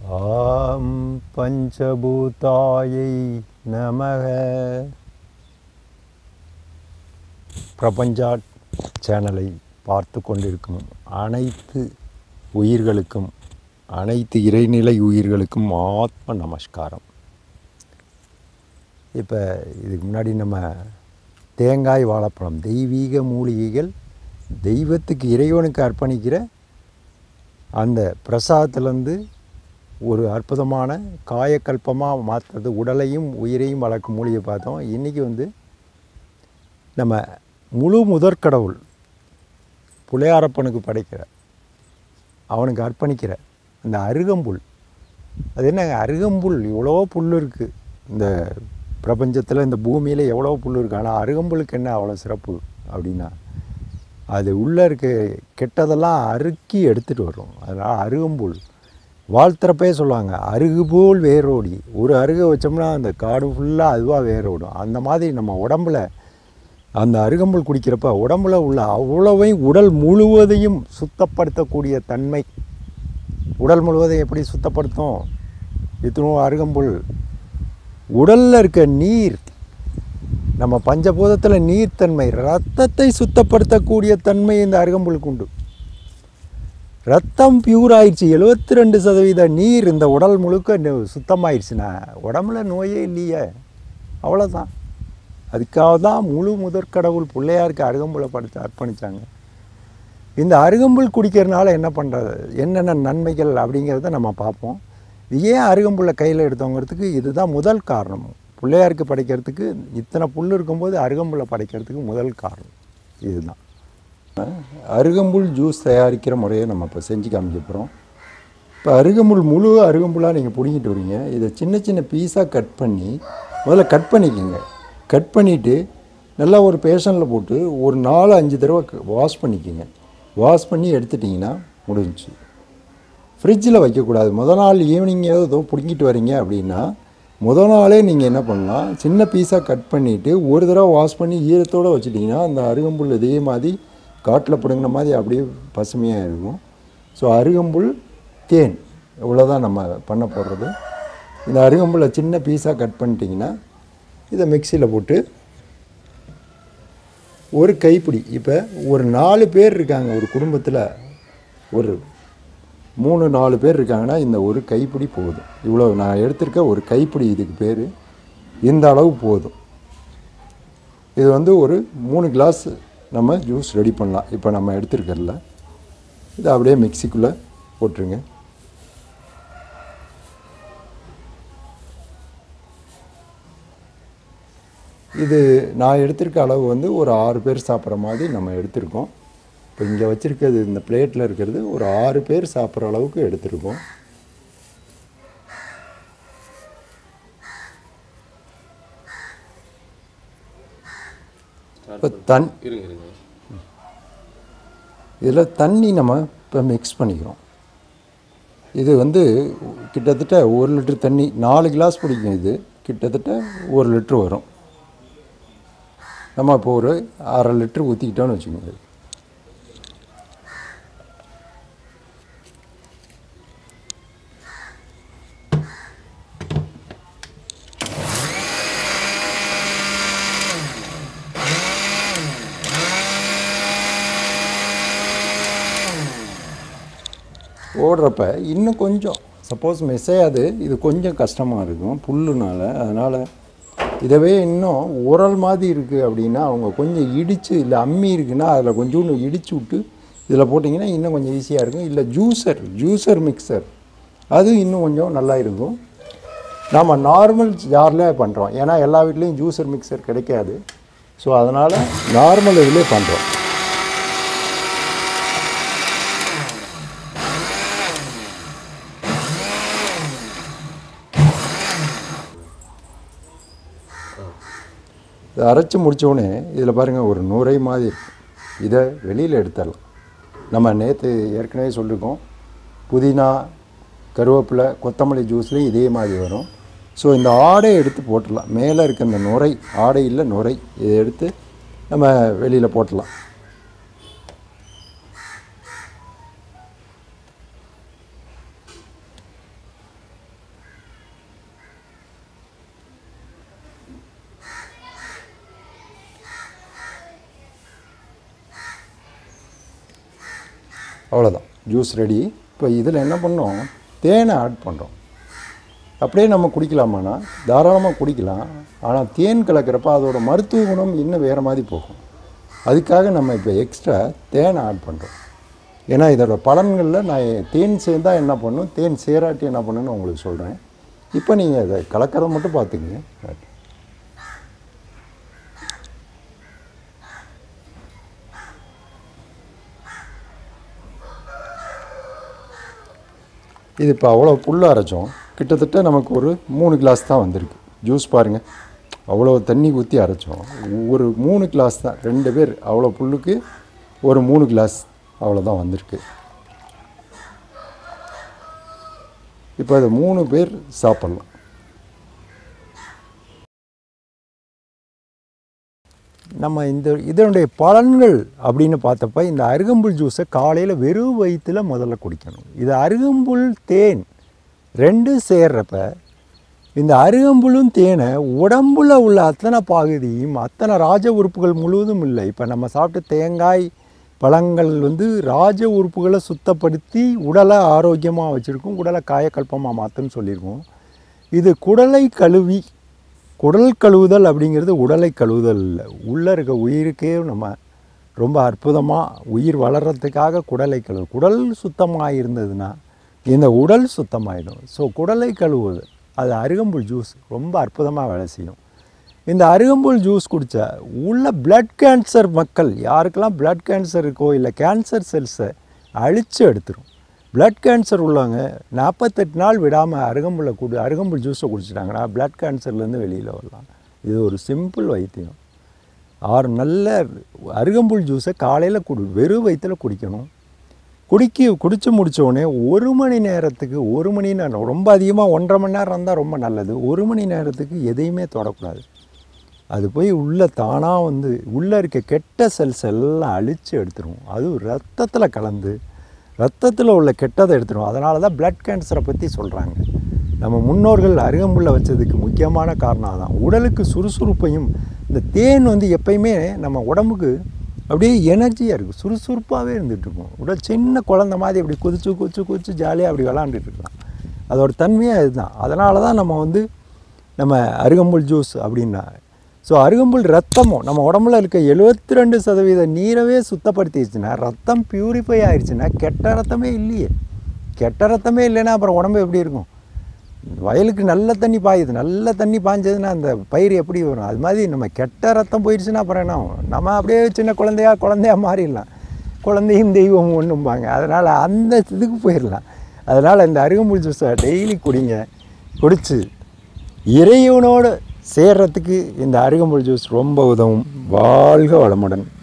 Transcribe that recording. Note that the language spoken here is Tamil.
ஆம் பஞ்சபூதாயை நமக பிரபஞ்சா சேனலை பார்த்து கொண்டிருக்கும் அனைத்து உயிர்களுக்கும் அனைத்து இறைநிலை உயிர்களுக்கும் ஆத்ம நமஸ்காரம் இப்போ இதுக்கு முன்னாடி நம்ம தேங்காய் வாழைப்பழம் தெய்வீக மூலிகைகள் தெய்வத்துக்கு இறைவனுக்கு அர்ப்பணிக்கிற அந்த பிரசாதத்துலேருந்து ஒரு அற்புதமான காயக்கல்பமாக மாற்றுறது உடலையும் உயிரையும் வளர்க்கும் மூலிகை பார்த்தோம் இன்றைக்கி வந்து நம்ம முழு முதற்கடவுள் புலையாரப்பனுக்கு படைக்கிற அவனுக்கு அர்ப்பணிக்கிற அந்த அருகம்புல் அது என்னங்க அருகம்புல் எவ்வளோ புல் இருக்குது இந்த பிரபஞ்சத்தில் இந்த பூமியில் எவ்வளோ புல் இருக்குது ஆனால் அருகம்புலுக்கு என்ன அவ்வளோ சிறப்பு அப்படின்னா அது உள்ளே இருக்க கெட்டதெல்லாம் அறுக்கி எடுத்துகிட்டு வரும் அதனால் அருகம்புல் வாழ்த்துறப்பே சொல்லுவாங்க அருகு போல் வேரோடி ஒரு அருகை வச்சோம்னா அந்த காடு ஃபுல்லாக அதுவாக வேரோடும் அந்த மாதிரி நம்ம உடம்புல அந்த அருகம்புல் குடிக்கிறப்ப உடம்புல உள்ள அவ்வளவையும் உடல் முழுவதையும் சுத்தப்படுத்தக்கூடிய தன்மை உடல் முழுவதையும் எப்படி சுத்தப்படுத்தும் இத்தனும் அருகம்புல் உடலில் இருக்க நீர் நம்ம பஞ்சபூதத்தில் நீர்த்தன்மை ரத்தத்தை சுத்தப்படுத்தக்கூடிய தன்மை இந்த அருகம்புலுக்கு உண்டு ரத்தம் பியூர் ஆயிடுச்சு எழுபத்தி ரெண்டு சதவீத நீர் இந்த உடல் முழுக்க நு- சுத்தமாயிடுச்சுன்னா உடம்புல நோயே இல்லையே அவ்வளோதான் அதுக்காக தான் முழு முதற்கடவுள் பிள்ளையாருக்கு அருகம்புலை படுத்து அர்ப்பணித்தாங்க இந்த அருகம்புல் குடிக்கிறதுனால என்ன பண்ணுறது என்னென்ன நன்மைகள் அப்படிங்கிறத நம்ம பார்ப்போம் இது ஏன் அருகம்புல்லை கையில் எடுத்தோங்கிறதுக்கு இதுதான் முதல் காரணம் பிள்ளையாருக்கு படைக்கிறதுக்கு இத்தனை புல் இருக்கும்போது அருகம்புல்லை படைக்கிறதுக்கு முதல் காரணம் இதுதான் அருகம்புல் ஜூஸ் தயாரிக்கிற முறையை நம்ம இப்போ செஞ்சு காமிக்க போகிறோம் இப்போ அருகம்புல் முழு அருகம்புல்லாக நீங்கள் பிடிங்கிட்டு வரீங்க இதை சின்ன சின்ன பீஸாக கட் பண்ணி முதல்ல கட் பண்ணிக்கோங்க கட் பண்ணிவிட்டு நல்லா ஒரு பேஷனில் போட்டு ஒரு நாலு அஞ்சு தடவை வாஷ் பண்ணிக்கோங்க வாஷ் பண்ணி எடுத்துட்டிங்கன்னா முடிஞ்சுச்சு ஃப்ரிட்ஜில் வைக்கக்கூடாது முத நாள் ஈவினிங் ஏதோ பிடுங்கிட்டு வரீங்க அப்படின்னா முத நாளே நீங்கள் என்ன பண்ணலாம் சின்ன பீஸாக கட் பண்ணிவிட்டு ஒரு தடவை வாஷ் பண்ணி ஈரத்தோடு வச்சுட்டிங்கன்னா அந்த அருகம்புல் இதே மாதிரி காட்டில் பிடுங்கின மாதிரி அப்படியே பசுமையாக இருக்கும் ஸோ அருகம்புல் தேன் இவ்வளோதான் நம்ம பண்ண போடுறது இந்த அருகம்புல்லை சின்ன பீஸாக கட் பண்ணிட்டீங்கன்னா இதை மிக்சியில் போட்டு ஒரு கைப்பிடி இப்போ ஒரு நாலு பேர் இருக்காங்க ஒரு குடும்பத்தில் ஒரு மூணு நாலு பேர் இருக்காங்கன்னா இந்த ஒரு கைப்பிடி போதும் இவ்வளோ நான் எடுத்திருக்க ஒரு கைப்பிடி இதுக்கு பேர் இந்த அளவு போதும் இது வந்து ஒரு மூணு கிளாஸ் நம்ம ஜூஸ் ரெடி பண்ணலாம் இப்போ நம்ம எடுத்துருக்கறல இதை அப்படியே மிக்சிக்குள்ளே போட்டுருங்க இது நான் எடுத்திருக்க அளவு வந்து ஒரு ஆறு பேர் சாப்பிட்ற மாதிரி நம்ம எடுத்திருக்கோம் இப்போ இங்கே வச்சுருக்கிறது இந்த பிளேட்டில் இருக்கிறது ஒரு ஆறு பேர் சாப்பிட்ற அளவுக்கு எடுத்திருக்கோம் இப்போ தன் இருங்க இருங்க இதில் தண்ணி நம்ம இப்போ மிக்ஸ் பண்ணிக்கிறோம் இது வந்து கிட்டத்தட்ட ஒரு லிட்டர் தண்ணி நாலு கிளாஸ் பிடிக்கும் இது கிட்டத்தட்ட ஒரு லிட்ரு வரும் நம்ம இப்போ ஒரு அரை லிட்ரு ஊற்றிக்கிட்டோன்னு வச்சுக்கோங்க ஓடுறப்ப இன்னும் கொஞ்சம் சப்போஸ் மெசையாது இது கொஞ்சம் கஷ்டமாக இருக்கும் புல்லுனால அதனால் இதவே இன்னும் உரல் மாதிரி இருக்குது அப்படின்னா அவங்க கொஞ்சம் இடித்து இல்லை அம்மி இருக்குன்னா அதில் கொஞ்சோண்டு இடித்து விட்டு இதில் போட்டிங்கன்னா இன்னும் கொஞ்சம் ஈஸியாக இருக்கும் இல்லை ஜூஸர் ஜூஸர் மிக்சர் அது இன்னும் கொஞ்சம் நல்லா இருக்கும் நாம் நார்மல் ஜாரில் பண்ணுறோம் ஏன்னா எல்லா வீட்லேயும் ஜூஸர் மிக்சர் கிடைக்காது ஸோ அதனால் நார்மல் இதிலே பண்ணுறோம் இதை அரைச்சி முடித்தோடனே இதில் பாருங்கள் ஒரு நுரை மாதிரி இருக்கு இதை வெளியில் எடுத்துடலாம் நம்ம நேற்று ஏற்கனவே சொல்லியிருக்கோம் புதினா கருவேப்பிலை கொத்தமல்லி ஜூஸ்லேயும் இதே மாதிரி வரும் ஸோ இந்த ஆடை எடுத்து போட்டுடலாம் மேலே இருக்க இந்த நுரை ஆடை இல்லை நுரை இதை எடுத்து நம்ம வெளியில் போட்டுடலாம் அவ்வளோதான் ஜூஸ் ரெடி இப்போ இதில் என்ன பண்ணோம் தேனை ஆட் பண்ணுறோம் அப்படியே நம்ம குடிக்கலாமானா தாராளமாக குடிக்கலாம் ஆனால் தேன் கலக்கிறப்ப அதோட மருத்துவ குணம் இன்னும் வேறு மாதிரி போகும் அதுக்காக நம்ம இப்போ எக்ஸ்ட்ரா தேனை ஆட் பண்ணுறோம் ஏன்னா இதோட பலன்களில் நான் தேன் சேர்ந்தா என்ன பண்ணும் தேன் சேராட்டி என்ன பண்ணுன்னு உங்களுக்கு சொல்கிறேன் இப்போ நீங்கள் அதை கலக்கிறத மட்டும் பார்த்துக்குங்க இது இப்போ அவ்வளோ புல் அரைச்சோம் கிட்டத்தட்ட நமக்கு ஒரு மூணு கிளாஸ் தான் வந்திருக்கு ஜூஸ் பாருங்கள் அவ்வளோ தண்ணி ஊற்றி அரைச்சோம் ஒரு மூணு கிளாஸ் தான் ரெண்டு பேர் அவ்வளோ புல்லுக்கு ஒரு மூணு கிளாஸ் அவ்வளோதான் வந்திருக்கு இப்போ அது மூணு பேர் சாப்பிட்லாம் நம்ம இந்த இதனுடைய பலன்கள் அப்படின்னு பார்த்தப்ப இந்த அருகம்புல் ஜூஸை காலையில் வெறும் வயிற்றில் முதல்ல குடிக்கணும் இது அருகம்புல் தேன் ரெண்டும் சேர்றப்ப இந்த அருகம்புல்லும் தேனை உடம்புல உள்ள அத்தனை பகுதியும் அத்தனை ராஜ உறுப்புகள் முழுவதும் இல்லை இப்போ நம்ம சாப்பிட்ட தேங்காய் பழங்கள் வந்து ராஜ உறுப்புகளை சுத்தப்படுத்தி உடலை ஆரோக்கியமாக வச்சுருக்கும் உடலை காயக்கல்பமாக மாற்றுன்னு சொல்லியிருக்கோம் இது குடலை கழுவி குடல் கழுவுதல் அப்படிங்கிறது உடலை கழுவுதல் இல்லை உள்ளே இருக்க உயிருக்கே நம்ம ரொம்ப அற்புதமாக உயிர் வளர்கிறதுக்காக குடலை கழுவு குடல் சுத்தமாக இருந்ததுன்னா இந்த உடல் சுத்தமாயிடும் ஸோ குடலை கழுவுவது அது அருகம்புல் ஜூஸ் ரொம்ப அற்புதமாக வேலை செய்யும் இந்த அருகம்புல் ஜூஸ் குடித்தா உள்ள பிளட் கேன்சர் மக்கள் யாருக்கெல்லாம் பிளட் கேன்சர் இருக்கோ இல்லை கேன்சர் செல்ஸை அழித்து எடுத்துரும் பிளட் கேன்சர் உள்ளவங்க நாற்பத்தெட்டு நாள் விடாமல் அருகம்புல்லை குடி அருகம்புல் ஜூஸை குடிச்சிட்டாங்கன்னா பிளட் கேன்சர்லேருந்து வெளியில் வரலாம் இது ஒரு சிம்பிள் வைத்தியம் ஆறு நல்ல அருகம்புல் ஜூஸை காலையில் குடி வெறும் வயிற்றில் குடிக்கணும் குடிக்க குடித்து முடிச்ச உடனே ஒரு மணி நேரத்துக்கு ஒரு மணி நேரம் ரொம்ப அதிகமாக ஒன்றரை மணி நேரம் இருந்தால் ரொம்ப நல்லது ஒரு மணி நேரத்துக்கு எதையுமே தொடக்கூடாது அது போய் உள்ளே தானாக வந்து உள்ளே இருக்க கெட்ட செல்ஸ் எல்லாம் அழித்து எடுத்துரும் அதுவும் ரத்தத்தில் கலந்து ரத்தத்தில் உள்ள கெட்டதை எடுத்துரும் அதனால தான் பிளட் கேன்சரை பற்றி சொல்கிறாங்க நம்ம முன்னோர்கள் அருகம்புல்லை வச்சதுக்கு முக்கியமான காரணம் தான் உடலுக்கு சுறுசுறுப்பையும் இந்த தேன் வந்து எப்பயுமே நம்ம உடம்புக்கு அப்படியே எனர்ஜியாக இருக்கும் சுறுசுறுப்பாகவே இருந்துகிட்ருக்கும் உடல் சின்ன குழந்த மாதிரி அப்படி குதிச்சு குதிச்சு குதிச்சு ஜாலியாக அப்படி விளாண்டுட்டு இருக்கலாம் அதோட தன்மையாக இதுதான் அதனால தான் நம்ம வந்து நம்ம அருகம்புல் ஜூஸ் அப்படின்னா ஸோ அருகம்புல் ரத்தமும் நம்ம உடம்புல இருக்க எழுபத்தி ரெண்டு சதவீத நீரவே சுத்தப்படுத்திடுச்சுன்னா ரத்தம் பியூரிஃபை ஆயிடுச்சுன்னா கெட்ட ரத்தமே இல்லையே கெட்ட ரத்தமே இல்லைன்னா அப்புறம் உடம்பு எப்படி இருக்கும் வயலுக்கு நல்ல தண்ணி பாயுது நல்ல தண்ணி பாய்ஞ்சதுன்னா அந்த பயிர் எப்படி வரும் அது மாதிரி நம்ம கெட்ட ரத்தம் போயிடுச்சுன்னா அப்புறம் என்ன ஆகும் நம்ம அப்படியே சின்ன குழந்தையா குழந்தையா மாறிடலாம் குழந்தையும் தெய்வம் ஒன்றும்பாங்க அதனால் அந்த இதுக்கு போயிடலாம் அதனால் இந்த அருகம்புல் ஜூஸை டெய்லி குடிங்க குடிச்சு இறைவனோடு சேர்றதுக்கு இந்த அருகம்புல் ஜூஸ் ரொம்ப உதவும் வாழ்க வளமுடன்